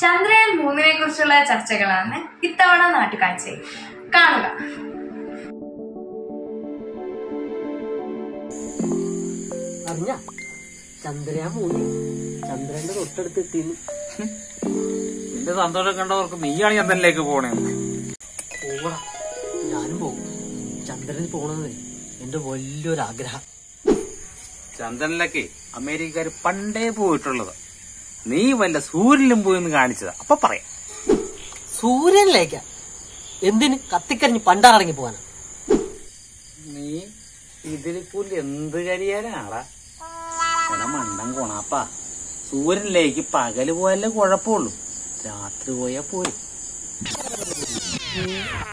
ചന്ദ്രയാൻ മൂന്നിനെ കുറിച്ചുള്ള ചർച്ചകളാണ് ഇത്തവണ നാട്ടുകാഴ്ചയിൽ കാണുക അറിഞ്ഞ ചന്ദ്രയാൻ മൂന്ന് ചന്ദ്രന്റെ തൊട്ടടുത്ത് എത്തിന്ന് നിന്റെ സന്തോഷം കണ്ടവർക്ക് നീയാണ് ചന്ദ്രനിലേക്ക് പോണേ പോകണം ഞാനും പോകും ചന്ദ്രനിൽ പോണത് എന്റെ വലിയൊരു ആഗ്രഹം ചന്ദ്രനിലേക്ക് അമേരിക്കക്കാർ പണ്ടേ പോയിട്ടുള്ളത് നീ വല്ല സൂര്യനിലും പോയെന്ന് കാണിച്ചതാ അപ്പൊ പറയാം സൂര്യനിലേക്കാ എന്തിന് കത്തിക്കരിഞ്ഞ് പണ്ടാറടങ്ങി പോവാനാ നീ ഇതിൽ കൂടുതൽ എന്ത് കരിയാനാടാ എടാ മണ്ടം കൊണാപ്പാ സൂര്യനിലേക്ക് പകല് പോയാലേ കുഴപ്പമുള്ളൂ രാത്രി പോയാ പോയി